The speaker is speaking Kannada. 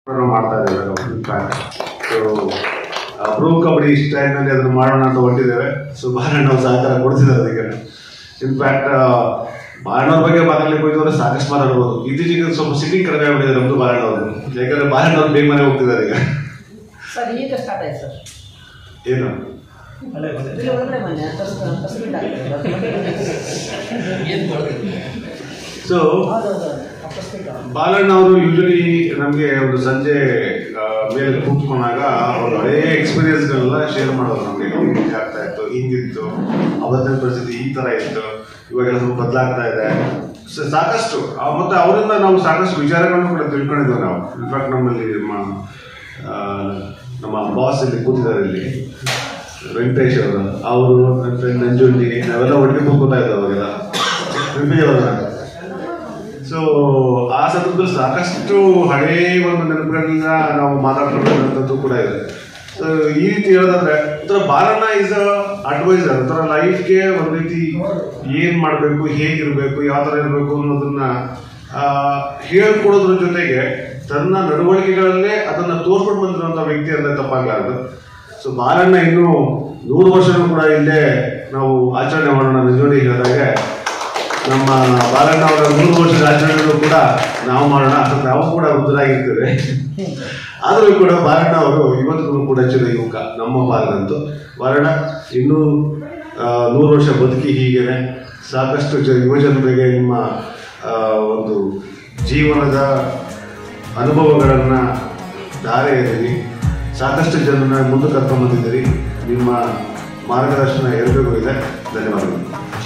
ನಾವು ಮಾಡ್ತಾ ಇದ್ದೇವೆ ಇನ್ಫ್ಯಾಕ್ಟ್ ಸೊ ಪ್ರೋ ಕಬಡ್ಡಿ ಸ್ಟೈಲ್ನಲ್ಲಿ ಅದನ್ನು ಮಾಡೋಣ ಅಂತ ಹೊರಟಿದ್ದೇವೆ ಸೊ ಬಾಲಣ್ಣ ಅವ್ರು ಸಹಕಾರ ಕೊಡ್ತಿದ್ದಾರೆ ಅದಕ್ಕೆ ಇನ್ಫ್ಯಾಕ್ಟ್ ಬಾಲಣ್ಣವ್ರ ಬಗ್ಗೆ ಮಾತಾಡ್ಲಿಕ್ಕೆ ಹೋಯ್ತಂದ್ರೆ ಸಾಕಷ್ಟು ಮಾತಾಡ್ಬೋದು ಇತ್ತೀಚೆಗೆ ಸ್ವಲ್ಪ ಸಿಟ್ಟಿಂಗ್ ಕಡಿಮೆ ಆಗ್ಬಿಟ್ಟಿದೆ ನಮ್ದು ಬಾಲಣ್ಣ ಅವರು ಯಾಕಂದ್ರೆ ಬಾಲಣ್ಣ ಅವ್ರು ಬೇಗ ಮನೆ ಹೋಗ್ತಿದ್ದಾರೆ ಈಗ ಸರ್ ಈಗ ಸ್ಟಾರ್ಟ್ ಆಯ್ತು ಸರ್ ಏನು ಇಲ್ಲಿ ಒಳಗಡೆ ಬನ್ನಿ ತಸ್ಬಿಟ್ಟು ಸೊ ಹೌದೌದು ತಸ್ಬಿಟ್ಟು ಬಾಲಣ್ಣ ಅವರು ಯೂಶಲಿ ನಮಗೆ ಒಂದು ಸಂಜೆ ಆ, ಮೇಲೆ ಕೂತ್ಕೊಂಡಾಗ ಅವ್ರ ಹಳೇ ಎಕ್ಸ್ಪೀರಿಯನ್ಸ್ಗಳನ್ನ ಶೇರ್ ಮಾಡೋದು ನಮಗೆ ಹಿಂಗೆ ಆಗ್ತಾ ಇತ್ತು ಹಿಂಗಿತ್ತು ಅವತ್ತಿನ ಪರಿಸ್ಥಿತಿ ಈ ಥರ ಇತ್ತು ಇವಾಗೆಲ್ಲ ಸ್ವಲ್ಪ ಬದಲಾಗ್ತಾ ಇದೆ ಸೊ ಸಾಕಷ್ಟು ಆ, ಮತ್ತೆ ಅವರಿಂದ ನಾವು ಸಾಕಷ್ಟು ವಿಚಾರಗಳನ್ನು ಕೂಡ ತಿಳ್ಕೊಂಡಿದ್ದೇವೆ ನಾವು ಇನ್ಫ್ಯಾಕ್ಟ್ ನಮ್ಮಲ್ಲಿ ನಮ್ಮ ಆ, ನಮ್ಮ ಬಾಸ್ ಇಲ್ಲಿ ಕೂತಿದ್ದಾರೆ ಇಲ್ಲಿ ವೆಂಕಟೇಶ್ ಅವರು ಅವರು ನನ್ನ ಫ್ರೆಂಡ್ ನಂಜುಂಡಿ ನಾವೆಲ್ಲ ಒಟ್ಟಿಗೆ ಕೂತ್ಕೋತಾ ಇದ್ದೇವೆ ಅವಾಗೆಲ್ಲ ನೆನಪಿಗೆ ಸೊ ಆ ಸಂದರ್ಭದಲ್ಲಿ ಸಾಕಷ್ಟು ಹಳೇ ಒಂದು ನೆನಪುಗಳನ್ನ ನಾವು ಮಾತಾಡ್ಕೊಂಡಿರುವಂಥದ್ದು ಕೂಡ ಇದೆ ಸೊ ಈ ರೀತಿ ಹೇಳೋದಾದ್ರೆ ಒಂಥರ ಬಾಲಣ್ಣ ಇಸ್ ಅ ಅಡ್ವೈಸರ್ ಒಂಥರ ಲೈಫ್ಗೆ ಒಂದು ರೀತಿ ಏನ್ ಮಾಡಬೇಕು ಹೇಗಿರ್ಬೇಕು ಯಾವ ಥರ ಇರಬೇಕು ಅನ್ನೋದನ್ನ ಆ, ಹೇಳ್ಕೊಡೋದ್ರ ಜೊತೆಗೆ ತನ್ನ ನಡವಳಿಕೆಗಳಲ್ಲೇ ಅದನ್ನ ತೋರ್ಸ್ಕೊಂಡು ಬಂದಿರುವಂತ ವ್ಯಕ್ತಿ ಅಂದ್ರೆ ತಪ್ಪಾಗಲಾರದು ಸೊ ಬಾಲಣ್ಣ ಇನ್ನು ನೂರು ವರ್ಷನೂ ಕೂಡ ಇಲ್ಲೇ ನಾವು ಆಚರಣೆ ಮಾಡೋಣ ನಿಜವಾಗಿ ಹೇಳಿದಾಗೆ ನಮ್ಮ ಬಾಲಣ್ಣ ಅವರ ನೂರು ವರ್ಷದ ಆಚರಣೆಗಳು ಕೂಡ ನಾವು ಮಾಡೋಣ ಅಥವಾ ನಾವು ಕೂಡ ವೃದ್ಧರಾಗಿರ್ತೇವೆ ಆದರೂ ಕೂಡ ಬಾಲಣ್ಣ ಅವರು ಇವತ್ತಿಗೂ ಕೂಡ ಚಿರ ಯುವಕ ನಮ್ಮ ಬಾಲನಂತೂ ಬಾಲಣ್ಣ ಇನ್ನೂ ಆ, ನೂರು ವರ್ಷ ಬದುಕಿ ಹೀಗೇನೆ ಸಾಕಷ್ಟು ಜ ಯುವಜನರಿಗೆ ನಿಮ್ಮ ಆ, ಒಂದು ಜೀವನದ ಅನುಭವಗಳನ್ನು ಧಾರೆ ಎರೆದಿ ಸಾಕಷ್ಟು ಜನರನ್ನ ಮುಂದೆ ಕರ್ಕೊಂಡ್ ಬಂದಿದ್ದೀರಿ ನಿಮ್ಮ ಮಾರ್ಗದರ್ಶನ ಎಲ್ಲರಿಗೂ ಇದೆ ಧನ್ಯವಾದಗಳು